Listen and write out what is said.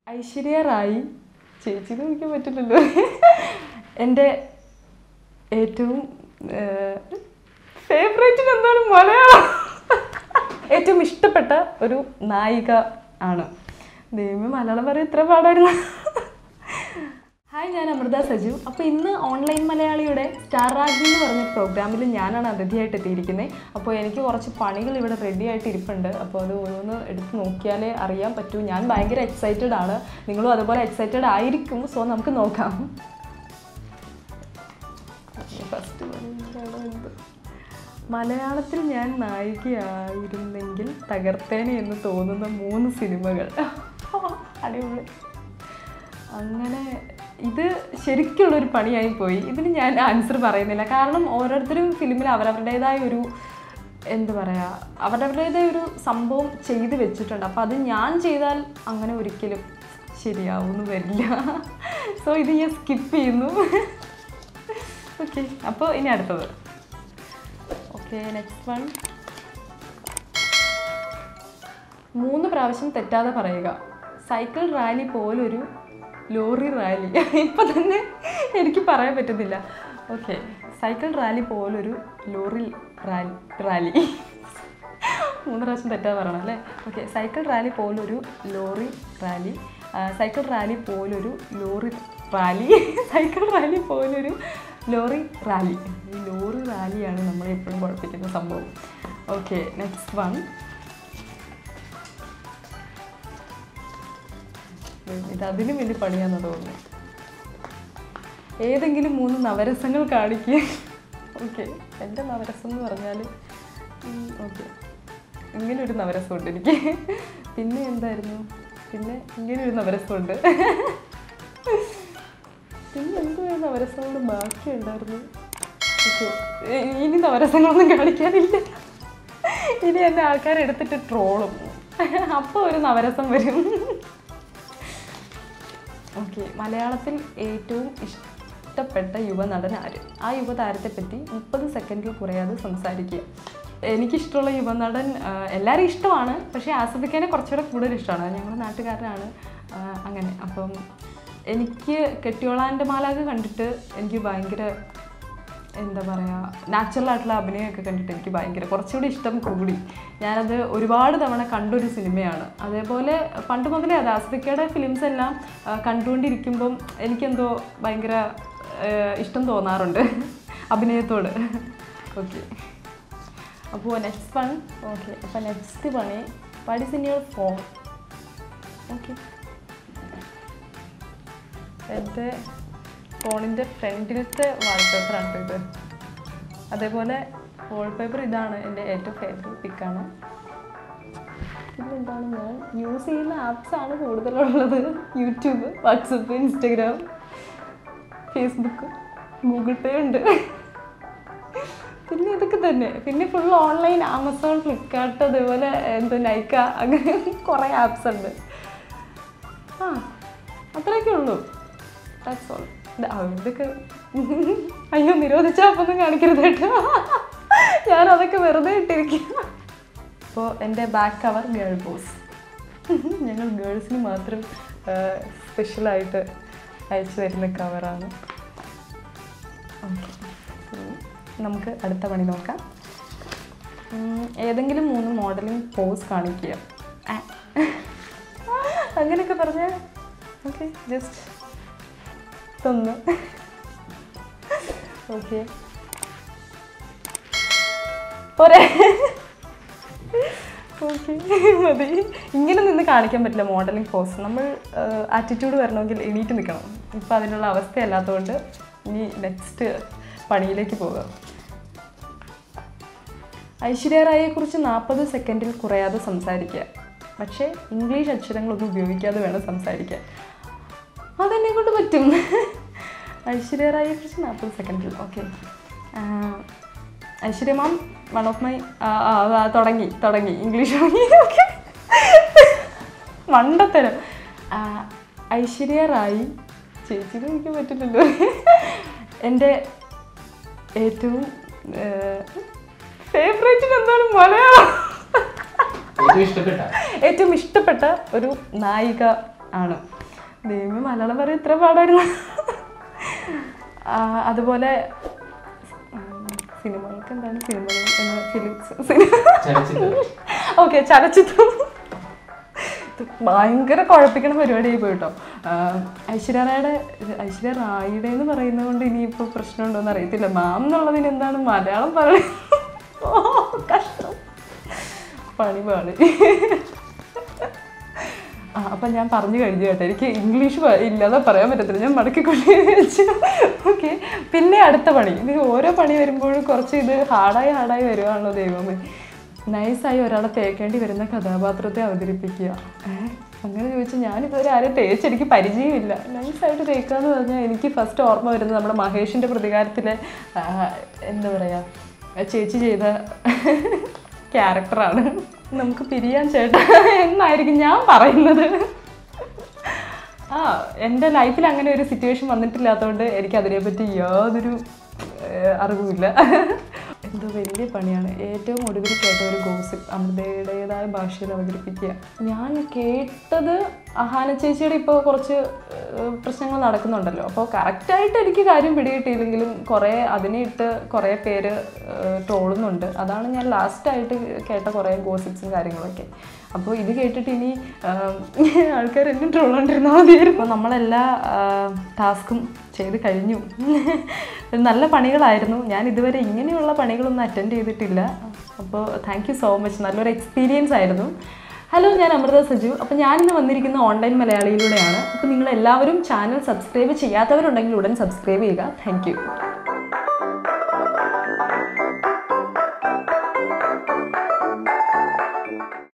ഐശ്വര്യ റായി ചേച്ചി വിളിക്കാൻ പറ്റില്ലല്ലോ എൻ്റെ ഏറ്റവും ഫേവറേറ്റിന് എന്താണ് മലയാളം ഏറ്റവും ഇഷ്ടപ്പെട്ട ഒരു നായിക ആണ് ദൈവമേ മലയാളം പറയാൻ ഇത്ര പാടായിരുന്നു ഹായ് ഞാൻ അമൃത സജു അപ്പോൾ ഇന്ന് ഓൺലൈൻ മലയാളിയുടെ സ്റ്റാർ രാജ്ഞി എന്ന് പറഞ്ഞ പ്രോഗ്രാമിൽ ഞാനാണ് അതിഥിയായിട്ട് എത്തിയിരിക്കുന്നത് അപ്പോൾ എനിക്ക് കുറച്ച് പണികൾ ഇവിടെ റെഡി ആയിട്ട് ഇരിപ്പുണ്ട് അപ്പോൾ അത് ഓരോന്ന് എടുത്ത് നോക്കിയാലേ അറിയാൻ പറ്റൂ ഞാൻ ഭയങ്കര എക്സൈറ്റഡ് ആണ് നിങ്ങളും അതുപോലെ എക്സൈറ്റഡ് ആയിരിക്കും സോ നമുക്ക് നോക്കാം ഫസ്റ്റ് മലയാളത്തിൽ ഞാൻ നായികയായിരുന്നെങ്കിൽ തകർത്തേനെ എന്ന് തോന്നുന്ന മൂന്ന് സിനിമകൾ അടിപൊളി അങ്ങനെ ഇത് ശരിക്കുള്ളൊരു പണിയായി പോയി ഇതിന് ഞാൻ ആൻസർ പറയുന്നില്ല കാരണം ഓരോരുത്തരും ഫിലിമിൽ അവരവരുടേതായ ഒരു എന്താ പറയുക അവരവരുടേതായ ഒരു സംഭവം ചെയ്ത് വെച്ചിട്ടുണ്ട് അപ്പോൾ അത് ഞാൻ ചെയ്താൽ അങ്ങനെ ഒരിക്കലും ശരിയാവുമെന്ന് വരില്ല സോ ഇത് ഞാൻ സ്കിപ്പ് ചെയ്യുന്നു ഓക്കെ അപ്പോൾ ഇനി അടുത്തത് ഓക്കെ നെക്സ്റ്റ് വൺ മൂന്ന് പ്രാവശ്യം തെറ്റാതെ പറയുക സൈക്കിൾ റാലി പോലൊരു ലോറി റാലി ഇപ്പം തന്നെ എനിക്ക് പറയാൻ പറ്റുന്നില്ല ഓക്കെ സൈക്കിൾ റാലി പോലൊരു ലോറി റാലി റാലി മൂന്ന് പ്രാവശ്യം തെറ്റാതെ പറയണം അല്ലേ ഓക്കെ സൈക്കിൾ റാലി പോലൊരു ലോറി റാലി ആ, സൈക്കിൾ റാലി പോലൊരു ലോറി റാലി സൈക്കിൾ റാലി പോലൊരു ലോറി റാലി ഈ ലോറി റാലിയാണ് നമ്മളെ എപ്പോഴും കുഴപ്പിക്കുന്ന സംഭവം ഓക്കെ നെക്സ്റ്റ് വൺ ഇത് അതിനും വലിയ പണിയാന്ന് തോന്നുന്നു ഏതെങ്കിലും മൂന്ന് നവരസങ്ങൾ കാണിക്കുക ഓക്കെ എൻ്റെ നവരസം എന്ന് പറഞ്ഞാൽ ഓക്കെ ഇങ്ങനെ ഒരു നവരസമുണ്ട് എനിക്ക് പിന്നെ എന്തായിരുന്നു പിന്നെ ഇങ്ങനെ ഒരു നവരസമുണ്ട് പിന്നെ എന്തുവാ നവരസങ്ങൾ ബാക്കിയുണ്ടായിരുന്നു ഓക്കെ ഇനി നവരസങ്ങളൊന്നും കാണിക്കാനില്ല ഇനി എന്നെ ആൾക്കാർ എടുത്തിട്ട് ട്രോളും അപ്പോൾ ഒരു നവരസം വരും ഓക്കെ മലയാളത്തിൽ ഏറ്റവും ഇഷ്ടപ്പെട്ട യുവനടൻ ആര് ആ യുവതാരത്തെ പറ്റി മുപ്പത് സെക്കൻഡിൽ കുറയാതെ സംസാരിക്കുക എനിക്കിഷ്ടമുള്ള യുവനടൻ ആ, എല്ലാവരും ഇഷ്ടമാണ് പക്ഷേ ആസ്വദിക്കാനെ കുറച്ചുകൂടെ കൂടുതൽ ഇഷ്ടമാണ് ഞങ്ങളുടെ നാട്ടുകാരനാണ് ആ, അങ്ങനെ അപ്പം എനിക്ക് കെട്ടിയോളാൻ്റെ മാലാക കണ്ടിട്ട് എനിക്ക് ഭയങ്കര എന്താ പറയുക നാച്ചുറൽ ആയിട്ടുള്ള അഭിനയമൊക്കെ കണ്ടിട്ട് എനിക്ക് ഭയങ്കര കുറച്ചുകൂടി ഇഷ്ടം കൂടി ഞാനത് ഒരുപാട് തവണ കണ്ടൊരു സിനിമയാണ് അതേപോലെ പണ്ട് മുതലേ അത് ആസ്വദിക്കയുടെ ഫിലിംസ് എല്ലാം ആ, കണ്ടുകൊണ്ടിരിക്കുമ്പം എനിക്കെന്തോ ഭയങ്കര ആ, ഇഷ്ടം തോന്നാറുണ്ട് അഭിനയത്തോട് ഓക്കെ അപ്പോൾ നെക്സ്റ്റ് വൺ ഓക്കെ അപ്പോൾ നെക്സ്റ്റ് പണി what is in your phone okay എൻ്റെ ഫോണിൻ്റെ ഫ്രണ്ടിലത്തെ വാൾപേപ്പറാണ് ഇത് അതേപോലെ വാൾപേപ്പർ ഇതാണ് എൻ്റെ ഏറ്റവും ഫേവറേറ്റ് പിക്കാണ് പിന്നെന്താണ് ഞാൻ യൂസ് ചെയ്യുന്ന ആപ്സ് ആണ് കൂടുതലുള്ളത് YouTube WhatsApp Instagram Facebook Google Pay ഉണ്ട് പിന്നെ ഇതൊക്കെ തന്നെ പിന്നെ ഫുൾ ഓൺലൈൻ ആമസോൺ ഫ്ലിപ്കാർട്ട് അതേപോലെ എന്തോ നൈക്ക അങ്ങനെ കുറേ ആപ്സ് ഉണ്ട് ആ അത്രയൊക്കെ ഉള്ളൂ ദാറ്റ്സ് ഓൾ ഇതൊക്കെ അയ്യോ നിരോധിച്ച അപ്പൊന്നും കാണിക്കരുത് കേട്ടോ ഞാൻ അതൊക്കെ വെറുതെ ഇട്ടിരിക്കും അപ്പോൾ എൻ്റെ ബാക്ക് കവർ ഗേൾ ബോസ് ഞങ്ങൾ ഗേൾസിന് മാത്രം സ്പെഷ്യലായിട്ട് അയച്ചു തരുന്ന കവറാണ് ഓക്കെ നമുക്ക് അടുത്ത പണി നോക്കാം ഉം, ഏതെങ്കിലും മൂന്ന് മോഡലിംഗ് പോസ് കാണിക്കുക ആ. അങ്ങനെയൊക്കെ പറഞ്ഞാൽ ഓക്കെ ജസ്റ്റ് തന്നു ഓക്കെ പോരെ ഓക്കെ മതി ഇങ്ങനെ നിന്ന് കാണിക്കാൻ പറ്റില്ല മോഡലിംഗ് പോസ് നമ്മൾ ആറ്റിറ്റ്യൂഡ് വരണമെങ്കിൽ എണീറ്റ് നിൽക്കണം ഇപ്പം അതിനുള്ള അവസ്ഥയല്ലാത്തതുകൊണ്ട് ഇനി നെക്സ്റ്റ് പണിയിലേക്ക് പോകാം ഐശ്വര്യ റായിയെക്കുറിച്ച് നാൽപ്പത് സെക്കൻഡിൽ കുറയാതെ സംസാരിക്കുക പക്ഷേ ഇംഗ്ലീഷ് അക്ഷരങ്ങളൊന്നും ഉപയോഗിക്കാതെ വേണം സംസാരിക്കാൻ അതെന്നെ കൊണ്ട് പറ്റും ഐശ്വര്യ റായിയെക്കുറിച്ച് നാൽപ്പത് സെക്കൻഡിൽ okay Aishwarya ma'am one of my തുടങ്ങി തുടങ്ങി ഇംഗ്ലീഷ് തുടങ്ങി ഓക്കെ മണ്ടത്തരം ആ, ഐശ്വര്യ റായി ചേച്ചിക്ക് എനിക്ക് പറ്റില്ലല്ലോ എൻ്റെ ഏറ്റവും ഫേവറേറ്റിന് എന്താണ് മലയാളം ഏറ്റവും ഇഷ്ടപ്പെട്ട ഏറ്റവും ഇഷ്ടപ്പെട്ട ഒരു നായിക ആണ് ദൈവമേ മലയാളം പറയാൻ ഇത്ര പാടായിരുന്നു ആ, അതുപോലെ ഉം, സിനിമകൾക്ക് എന്താണ് സിനിമകൾ എന്ന ഫിലിംസ് ചലച്ചിത്രം ഓക്കെ ചലച്ചിത്രം ഇത് ഭയങ്കര കുഴപ്പിക്കണ പരിപാടിയായി പോയിട്ടോ ഐശ്വര്യ റായുടെ ഐശ്വര്യ റായിയുടെ എന്ന് പറയുന്നത് കൊണ്ട് ഇനിയിപ്പോൾ പ്രശ്നമുണ്ടോ എന്ന് അറിയത്തില്ല മാം എന്നുള്ളതിന് എന്താണ് മലയാളം പറയുന്നത് ഓ കഷ്ടം പണി പാളി ആ അപ്പം ഞാൻ പറഞ്ഞു കഴിഞ്ഞു കേട്ടോ എനിക്ക് ഇംഗ്ലീഷ് പ- ഇല്ലാതെ പറയാൻ പറ്റത്തില്ല ഞാൻ മടക്കി കൊണ്ടു വെച്ചു ഓക്കെ പിന്നെ അടുത്ത പണി ഇത് ഓരോ പണി വരുമ്പോഴും കുറച്ച് ഇത് ഹാർഡായി ഹാർഡായി വരുവാണല്ലോ ദൈവമേ നൈസായി ഒരാളെ തേക്കേണ്ടി വരുന്ന കഥാപാത്രത്തെ അവതരിപ്പിക്കുക ഏ? അങ്ങനെ ചോദിച്ചാൽ ഞാനിതുവരെ ആരും തേച്ച് എനിക്ക് പരിചയമില്ല നൈസായിട്ട് തേക്കുക എന്ന് പറഞ്ഞാൽ എനിക്ക് ഫസ്റ്റ് ഓർമ്മ വരുന്നത് നമ്മുടെ മഹേഷിൻ്റെ പ്രതികാരത്തിലെ ആ, എന്താ പറയുക ചേച്ചി ചെയ്ത ക്യാരക്ടറാണ് നമുക്ക് പിരിയാൻ ചേട്ടാ എന്നായിരിക്കും ഞാൻ പറയുന്നത് ആ എൻ്റെ ലൈഫിൽ അങ്ങനെ ഒരു സിറ്റുവേഷൻ വന്നിട്ടില്ലാത്തതുകൊണ്ട് എനിക്ക് അതിനെപ്പറ്റി യാതൊരു ഏഹ്, അറിവുമില്ല എന്തോ വലിയ പണിയാണ് ഏറ്റവും ഒടുവിൽ കേട്ട ഒരു ഗോസിപ്പ് അമൃതയുടേതായ ഭാഷയിൽ അവതരിപ്പിക്കുക ഞാൻ കേട്ടത് അഹാന ചേച്ചിയുടെ ഇപ്പോൾ കുറച്ച് ഏഹ്, പ്രശ്നങ്ങൾ നടക്കുന്നുണ്ടല്ലോ അപ്പോൾ കറക്റ്റായിട്ട് എനിക്ക് കാര്യം പിടികിട്ടിയില്ലെങ്കിലും കുറേ അതിനെ ഇട്ട് കുറേ പേര് ട്രോളുന്നുണ്ട് അതാണ് ഞാൻ ലാസ്റ്റായിട്ട് കേട്ട കുറേ ഗോസിപ്സും കാര്യങ്ങളൊക്കെ അപ്പോൾ ഇത് കേട്ടിട്ട് ഇനി ആൾക്കാർ എന്നെ ട്രോളോണ്ടിരുന്നാൽ മതിയായിരുന്നു നമ്മളെല്ലാ ടാസ്കും ചെയ്ത് കഴിഞ്ഞു നല്ല പണികളായിരുന്നു ഞാൻ ഇതുവരെ ഇങ്ങനെയുള്ള പണികളൊന്നും അറ്റൻഡ് ചെയ്തിട്ടില്ല അപ്പോൾ താങ്ക് യു സോ മച്ച് നല്ലൊരു എക്സ്പീരിയൻസ് ആയിരുന്നു ഹലോ ഞാൻ അമൃത സജു അപ്പോൾ ഞാനിന്ന് വന്നിരിക്കുന്ന ഓൺലൈൻ മലയാളിയിലൂടെയാണ് അപ്പോൾ നിങ്ങൾ എല്ലാവരും ചാനൽ സബ്സ്ക്രൈബ് ചെയ്യാത്തവരുണ്ടെങ്കിൽ ഉടൻ സബ്സ്ക്രൈബ് ചെയ്യുക താങ്ക്